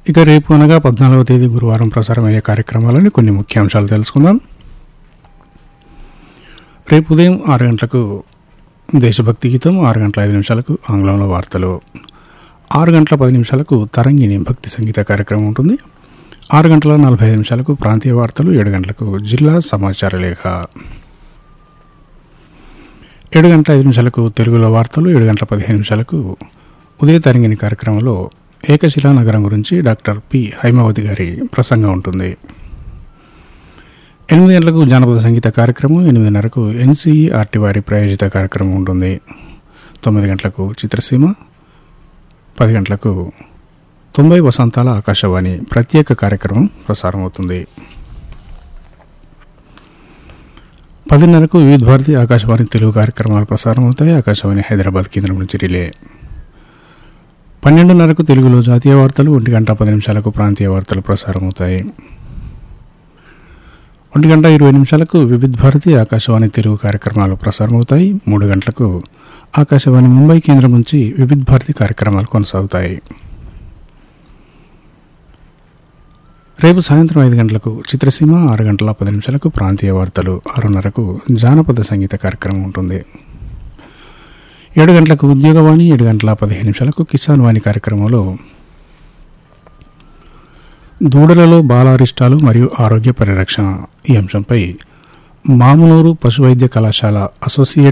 ఇక రేపు అనగా పద్నాలుగవ తేదీ గురువారం ప్రసారమయ్యే కార్యక్రమాలని కొన్ని ముఖ్యాంశాలు తెలుసుకుందాం రేపు ఉదయం ఆరు గంటలకు దేశభక్తి గీతం ఆరు గంటల ఐదు నిమిషాలకు ఆంగ్లంలో వార్తలు ఆరు గంటల పది నిమిషాలకు తరంగిణి భక్తి సంగీత కార్యక్రమం ఉంటుంది ఆరు గంటల నలభై ఐదు నిమిషాలకు ప్రాంతీయ వార్తలు ఏడు గంటలకు జిల్లా సమాచార లేఖ ఏడు గంటల ఐదు నిమిషాలకు తెలుగులో వార్తలు ఏడు గంటల పదిహేను నిమిషాలకు ఉదయ తరంగిణి కార్యక్రమంలో ఏకశిలా నగరం గురించి డాక్టర్ పి హైమావతి గారి ప్రసంగం ఉంటుంది ఎనిమిది గంటలకు జానపద సంగీత కార్యక్రమం ఎనిమిదిన్నరకు ఎన్సీఈఆర్టీ వారి ప్రాయోజిత కార్యక్రమం ఉంటుంది తొమ్మిది గంటలకు చిత్రసీమ పది గంటలకు తొంభై వసంతాల ఆకాశవాణి ప్రత్యేక కార్యక్రమం ప్రసారం అవుతుంది పదిన్నరకు వివిధ భారతి ఆకాశవాణి తెలుగు కార్యక్రమాలు ప్రసారం అవుతాయి ఆకాశవాణి హైదరాబాద్ కేంద్రం నుంచి రిలే పన్నెండున్నరకు తెలుగులో జాతీయ వార్తలు ఒంటి గంట పది నిమిషాలకు ప్రాంతీయ వార్తలు ప్రసారం అవుతాయి ఒంటి గంట ఇరవై నిమిషాలకు వివిధ భారతి ఆకాశవాణి తెలుగు కార్యక్రమాలు ప్రసారం అవుతాయి మూడు గంటలకు ఆకాశవాణి ముంబై కేంద్రం నుంచి వివిధ భారతి కార్యక్రమాలు కొనసాగుతాయి రేపు సాయంత్రం ఐదు గంటలకు చిత్రసీమ ఆరు గంటల పది నిమిషాలకు ప్రాంతీయ వార్తలు ఆరున్నరకు జానపద సంగీత కార్యక్రమం ఉంటుంది ఏడు గంటలకు ఉద్యోగవాణి ఏడు గంటల పదిహేను నిమిషాలకు కిసాన్ వాణి కార్యక్రమంలో దూడలలో బాలారిష్టాలు మరియు ఆరోగ్య పరిరక్షణ ఈ అంశంపై మామునూరు పశువైద్య కళాశాల అసోసియేట్